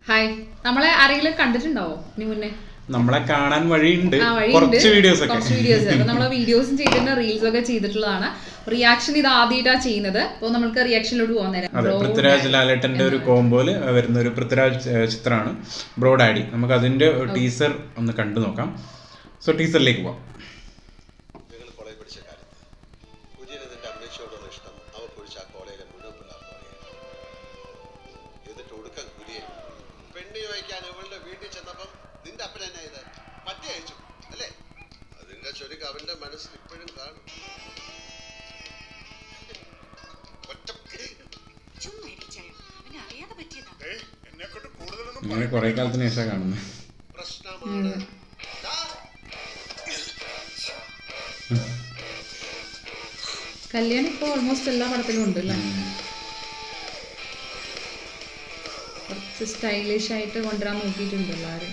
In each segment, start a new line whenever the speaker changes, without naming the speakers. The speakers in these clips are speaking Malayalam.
ഹായ് നമ്മളെ ആരെങ്കിലും കണ്ടിട്ടുണ്ടാവോ ഇനി മുന്നേ
നമ്മളെ കാണാൻ വഴിയുണ്ട്
ആ വഴിയുണ്ട്
കുറച്ച് വീഡിയോസ് ഒക്കെ
കുറച്ച് വീഡിയോസ് അപ്പൊ നമ്മളെ വീഡിയോസും ചെയ്തിട്ടുണ്ട് റീൽസ് ഒക്കെ ചെയ്തിട്ടുള്ളതാണ് റിയാക്ഷൻ ഇത് ആദ്യമായിട്ടാണ് ചെയ്യുന്നത് അപ്പോൾ നമുക്ക് റിയാക്ഷനിലോട്ട് പോകാൻ നേരം
അതെ പൃഥ്വിരാജ് ലാലേട്ടന്റെ ഒരു കോമ്പോല് വരുന്ന ഒരു പൃഥ്വിരാജ് ഏഹ്, ചിത്രമാണ് ബ്രോഡാഡി നമുക്ക് അതിന്റെ ടീസർ ഒന്ന് കണ്ടു നോക്കാം സോ ടീസറിലേക്ക് പോവാം
ഞങ്ങൾ കോളേജ് പഠിച്ച കാലത്ത് കുര്യന് നിന്റെ അമ്മച്ചയോടുള്ള ഇഷ്ടം അവ പൊഴിച്ച ആ കോളേജിലെ മുഴുവൻ പിള്ളേർക്കും അറിയാം എന്നിട്ട് ഒടുക്കം കുര്യൻ പെണ്ണ് ചോദിക്കാൻ ഇവളുടെ വീട്ടിൽ ചെന്നപ്പം നിന്റെ അപ്പൻ എന്നാ ഇത് പറ്റി അയച്ചു അല്ലേ അതിന്റെ ചൊരുക്ക് അവന്റെ മനസ്സിൽ ഇപ്പോഴും കാണും ഒറ്റ
ചുമ്മാ ഇടിച്ചായോ അവനെ അറിയാതെ പറ്റിയതാ
ഇങ്ങനെ കുറെ കാലത്തിന് ശേഷം കാണുന്നത്
പ്രശ്നമാണ് ദാ,
കല്യാണം ഇപ്പോൾ ഓൾമോസ്റ്റ് എല്ലാ പടത്തിലും ഉണ്ട് അല്ലേ കുറച്ച് സ്റ്റൈലിഷ് ആയിട്ട് കൊണ്ടുവരാൻ നോക്കിയിട്ടുണ്ട് എല്ലാവരും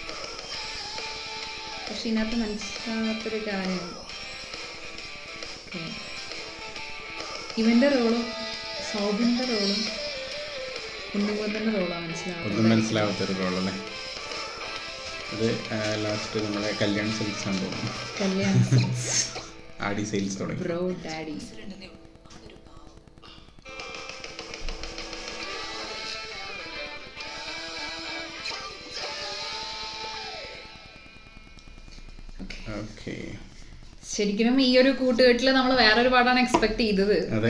പക്ഷെ ഇതിനകത്ത് മനസ്സിലാകാത്തൊരു കാര്യമുണ്ട് Okay. ഇവന്റെ റോളും സൗബിന്റെ റോളും ഉണ്ണിമുന്തന്റെ റോളാണ് മനസ്സിലാവുന്നത്
ഒന്നും മനസ്സിലാവാത്തൊരു റോളല്ലേ ഇത് ലാസ്റ്റ് നമ്മുടെ കല്യാൺ സെയിൽസ് ആണ് തോന്നുന്നു
കല്യാൺ
ആടി സെയിൽസ് തുടങ്ങി
ബ്രോ ഡാഡി
ഉണ്ടെന്നേ ഉള്ളൂ അവനൊരു പാവം
ഓക്കെ
ശരിക്കും ഈ ഒരു കൂട്ടുകെട്ടില് നമ്മൾ വേറൊരു പാടാണ് എക്സ്പെക്ട് ചെയ്തത്
അതെ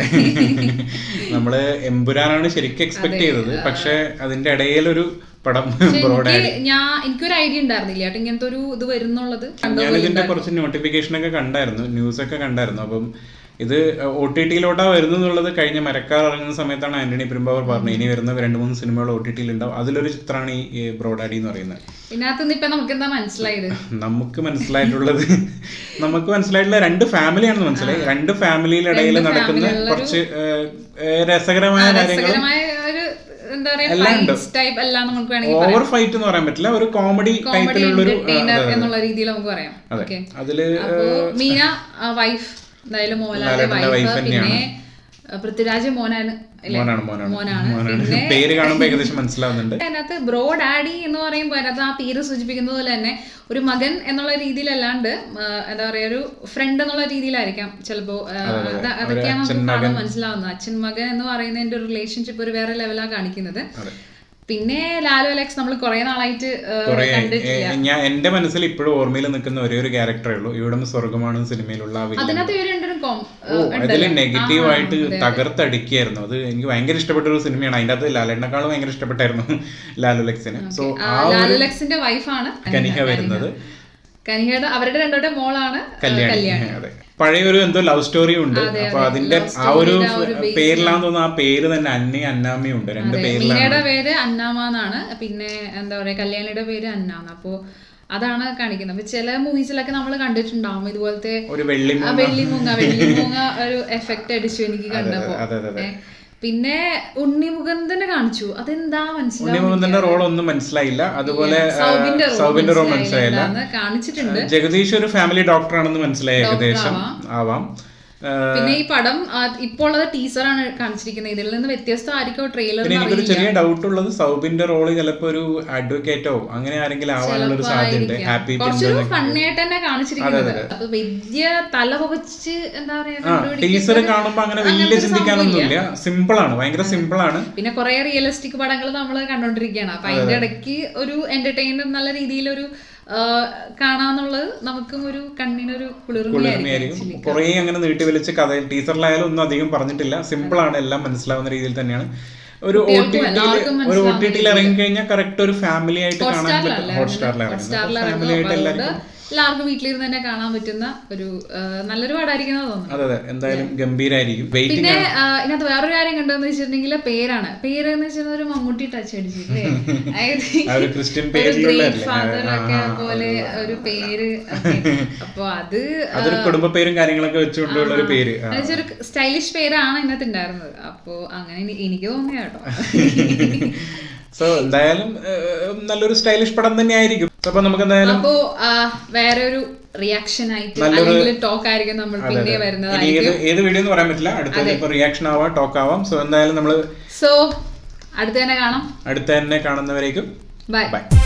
നമ്മള് എമ്പുരാനാണ് ശരിക്കും എക്സ്പെക്ട് ചെയ്തത് പക്ഷെ അതിന്റെ ഇടയിലൊരു പടം
പക്ഷെ
ബ്രോഡാഡി
എനിക്ക് ഞാൻ എനിക്കൊരു ഐഡിയ ഉണ്ടായിരുന്നില്ല കേട്ടോ ഇങ്ങനത്തെ ഒരു ഇത് വരുന്നുള്ളത്
ഞാൻ ഇതിന്റെ കുറച്ച് നോട്ടിഫിക്കേഷൻ ഒക്കെ കണ്ടായിരുന്നു ന്യൂസ് ഒക്കെ കണ്ടായിരുന്നു അപ്പം ഇത് ഒ ടി ടിയിലോട്ടാ വരുന്നുള്ളത് കഴിഞ്ഞ മരക്കാർ ഇറങ്ങുന്ന സമയത്താണ് ആന്റണി പെരുമ്പാവർ പറഞ്ഞത് ഇനി വരുന്ന രണ്ട് മൂന്ന് സിനിമകൾ ഒ ടി ടിയിൽ ഉണ്ടാവും അതിലൊരു ചിത്രമാണ് ഈ ബ്രോഡാഡി എന്ന് പറയുന്നത്
ഇതിനകത്ത് നിന്ന് ഇപ്പൊ നമുക്ക് എന്താ മനസ്സിലായത്
നമുക്ക് മനസ്സിലായിട്ടുള്ളത് നമുക്ക് മനസ്സിലായിട്ടുള്ള രണ്ട് ഫാമിലിയാണെന്ന് മനസ്സിലായി രണ്ട് ഫാമിലിയുടെ ഇടയിൽ
രണ്ട്
നടക്കുന്ന
ഫാമിലിയുള്ള ഒരു-
കുറച്ച് ഏഹ്, ഏഹ്, രസകരമായ കാര്യങ്ങളും
രസകരമായ ഒരു എന്താ പറയാ
എല്ലാം ഉണ്ട്.
ഫൈറ്റ്സ് ടൈപ്പ് എല്ലാം നമുക്ക് വേണമെങ്കിൽ പറയാം
ഓവർ ഫൈറ്റ് എന്ന് പറയാൻ പറ്റില്ല ഒരു കോമഡി
കോമഡി
ടൈപ്പിലുള്ളൊരു
എന്റർടൈനർ എന്നുള്ള രീതിയിൽ നമുക്ക് പറയാം
അതെ
ഓക്കെ
അതില്
അപ്പോ മീന വൈഫ് എന്തായാലും മോഹൻലാലിന്റെ
ലാലേട്ടന്റെ
വൈഫ്
wife
പിന്നെ
തന്നെയാണ്.
ആ, പൃഥ്വിരാജ് മോനാണ് അല്ലേ?
മോനാണ് മോനാണ്
മോനാണ്
മോനാണ്
പിന്നെ
പേര് കാണുമ്പോൾ ഏകദേശം മനസ്സിലാവുന്നുണ്ട്
അതിനകത്ത് ബ്രോ ഡാഡി എന്ന് പറയുമ്പോൾ അതിനകത്ത് ആ പേര് സൂചിപ്പിക്കുന്നത് പോലെ തന്നെ ഒരു മകൻ എന്നുള്ള രീതിയിലല്ലാണ്ട് ആ, എന്താ പറയാ ഒരു ഫ്രണ്ട് എന്നുള്ള രീതിയിലായിരിക്കാം ചിലപ്പോ ആ, അത് അതൊക്കെയാണ്
അച്ഛൻ
നമുക്ക്
മകൻ.
കാണാൻ മനസ്സിലാവുന്നത് അച്ഛൻ മകൻ എന്ന് പറയുന്നതിന്റെ ഒരു റിലേഷൻഷിപ്പ് ഒരു വേറെ ലെവലാണ് കാണിക്കുന്നത്
അതെ
പിന്നെ ലാലു അലക്സ് നമ്മൾ കുറെ നാളായിട്ട് ആ,
കുറെ
കണ്ടിട്ടില്ല
ഞാൻ എന്റെ മനസ്സിൽ ഇപ്പോഴും ഓർമ്മയിൽ നിൽക്കുന്ന ഒരേ ഒരു ക്യാരക്ടറേ ഉള്ളൂ ഇവിടം സ്വർഗമാണ് സിനിമയിലുള്ള ആ വില്ലൻ
അതിനകത്ത് ഇവര് രണ്ടുപേരും കോം
ഓ അതില് നെഗറ്റീവ് ആയിട്ട് തകർത്തടിക്കായിരുന്നു അത് എനിക്ക് ഭയങ്കര ഇഷ്ടപ്പെട്ട ഒരു സിനിമയാണ് അതിന്റെ അകത്ത് ലാലേട്ടനെക്കാളും ഭയങ്കര ഇഷ്ടപ്പെട്ടായിരുന്നു ലാലു ലക്സിന് സോ ആ
ലാലു ലക്സിന്റെ വൈഫാണ്
കനിഹ വരുന്നത്
കനിഹയുടെ അവരുടെ രണ്ടോടെ മോളാണ് ആ,
കല്യാണി
കല്യാണി
അതെ പഴയ ഒരു എന്തോ ലവ് സ്റ്റോറി ഉണ്ട് അപ്പൊ അതിന്റെ ആ ഒരു പേരിലാന്ന് തോന്നുന്നു ആ പേര് തന്നെ അന്നയും അന്നാമ്മയും ഉണ്ട് രണ്ട് പേരിലാണ്
മീനയുടെ പേര് അന്നാമ എന്നാണ് പിന്നെ എന്താ പറയാ കല്യാണിയുടെ പേര് അന്നാന്ന് അപ്പോ അതാണ് കാണിക്കുന്നത് അപ്പൊ ചില മൂവീസിലൊക്കെ നമ്മൾ കണ്ടിട്ടുണ്ടാവും ഇതുപോലത്തെ
ഒരു വെള്ളി
ആ വെള്ളിമൂങ്ങ വെള്ളിമൂങ്ങ ഒരു എഫക്ട് അടിച്ചു എനിക്ക് കണ്ടപ്പോ
അതെ, അതെ, അതെ.
ഏ, പിന്നെ ഉണ്ണിമുഖന്തനെ കാണിച്ചു അതെന്താ മനസ്സിലാവും
ഉണ്ണിമുകുന്ദന്റെ റോൾ ഒന്നും മനസ്സിലായില്ല അതുപോലെ ആ,
സൗബിന്റെ
സൗബിന്റെ റോൾ
റോൾ
മനസ്സിലായില്ല
മനസ്സിലായില്ല കാണിച്ചിട്ടുണ്ട്
ജഗദീഷ് ഒരു ഫാമിലി ഡോക്ടർ ആണെന്ന് മനസ്സിലായി ഏകദേശം ആവാം ആ,
പിന്നെ ഈ പടം ആ, ഇപ്പോൾ ഉള്ളത് ടീസറാണ് കാണിച്ചിരിക്കുന്നത് ഇതിൽ നിന്ന് വ്യത്യസ്തമായിരിക്കും ട്രെയിലർ
പിന്നെ എനിക്കൊരു ചെറിയ ഡൗട്ട് ഉള്ളത് സൗബിന്റെ റോള് ചിലപ്പോ ഒരു അഡ്വക്കേറ്റോ അങ്ങനെ ആരെങ്കിലും ആവാനുള്ള ഒരു സാധ്യതയുണ്ട് ഹാപ്പി
കുറച്ചൊരു ഫണ്ണിയായിട്ട് തന്നെ കാണിച്ചിരിക്കുന്നത് അപ്പൊ വലിയ തല പുകച്ച് എന്താ പറയാ കണ്ടുപിടിക്കുന്ന
ടീച്ചർ കാണുമ്പോ അങ്ങനെ വലിയ ചിന്തിക്കാനൊന്നുമില്ല സിമ്പിൾ ആണ് ഭയങ്കര സിമ്പിൾ ആണ്
പിന്നെ കുറെ റിയലിസ്റ്റിക് പടങ്ങൾ നമ്മൾ കണ്ടോണ്ടിരിക്കുകയാണ് അപ്പൊ അതിന്റെ ഇടയ്ക്ക് ഒരു എന്റർടൈനർ നല്ല രീതിയിലൊരു ആ, കാണാന്നുള്ളത് നമുക്കും ഒരു കണ്ണിനൊരു കുളിർമയായിരിക്കും
കുളിർമയായിരിക്കും കുറേ അങ്ങനെ നീട്ടി വലിച്ച് കഥ ടീച്ചറിലായാലും ഒന്നും അധികം പറഞ്ഞിട്ടില്ല സിമ്പിൾ ആണ് എല്ലാം മനസ്സിലാവുന്ന രീതിയിൽ തന്നെയാണ് ഒരു ഒ ടി
എല്ലാവർക്കും
ഒരു ഒ ടി ടിയിൽ ഇറങ്ങി കഴിഞ്ഞാൽ കറക്റ്റ് ഒരു ഫാമിലി ആയിട്ട് കാണാൻ പറ്റും
ഹോട്ട്സ്റ്റാറിലല്ലേ
ഹോട്ട്സ്റ്റാറിൽ
ഹോട്ട്സ്റ്റാറിൽ
ഇറങ്ങുന്നത്
ഇറങ്ങും
ഫാമിലി ആയിട്ട്
അപ്പൊ
എല്ലാവർക്കും
അതുകൊണ്ട് എല്ലാവർക്കും വീട്ടിലിരുന്ന് തന്നെ കാണാൻ പറ്റുന്ന ഒരു ആ, നല്ലൊരു പടമായിരിക്കും തോന്നുന്നു
അതെ അതെ എന്തായാലും ഗംഭീരായിരിക്കും വെയിറ്റിംഗ്
പിന്നെ ആ, ഇതിനകത്ത് വേറൊരു കാര്യം കണ്ടെന്ന് വെച്ചിട്ടുണ്ടെങ്കിൽ പേരാണ് പേര് എന്ന് വെച്ചാൽ ഒരു മമ്മൂട്ടി ടച്ച് അടിച്ചില്ലേ അതായത്
ആ ഒരു ക്രിസ്ത്യൻ
ഒരു
പേരിലുള്ള
ഗ്രേറ്റ് ഫാദർ ഒക്കെ പോലെ ഒരു പേര് ഒക്കെ. അപ്പൊ അത്
അതൊരു കുടുംബ പേരും കാര്യങ്ങളൊക്കെ വെച്ചുകൊണ്ടുള്ള ഒരു പേര് ആ.
എന്നുവെച്ചാ ഒരു സ്റ്റൈലിഷ് പേരാണ് ഇതിനകത്ത് ഉണ്ടായിരുന്നത് അപ്പൊ അങ്ങനെ എനി- എനിക്ക് തോന്നിയ കേട്ടോ
സോ എന്തായാലും ഏഹ്, നല്ലൊരു സ്റ്റൈലിഷ് പടം തന്നെ ആയിരിക്കും അപ്പൊ നമുക്ക് എന്തായാലും
അപ്പോ ആ, വേറെ ഒരു റിയാക്ഷൻ ആയിട്ട്
നല്ലൊരു-
അല്ലെങ്കിൽ ടോക്ക് ആയിരിക്കും നമ്മൾ പിന്നെ
ഇനി
വരുന്നതായിരിക്കും
ഏത് ഏത് വീഡിയോ എന്ന് പറയാൻ പറ്റില്ല അടുത്തത് ഇപ്പൊ റിയാക്ഷൻ ആവാം ടോക്ക് ആവാം സോ എന്തായാലും നമ്മള്
സോ അടുത്ത് തന്നെ കാണാം
അടുത്ത തന്നെ കാണുന്നവരേക്കും
ബൈ
ബൈ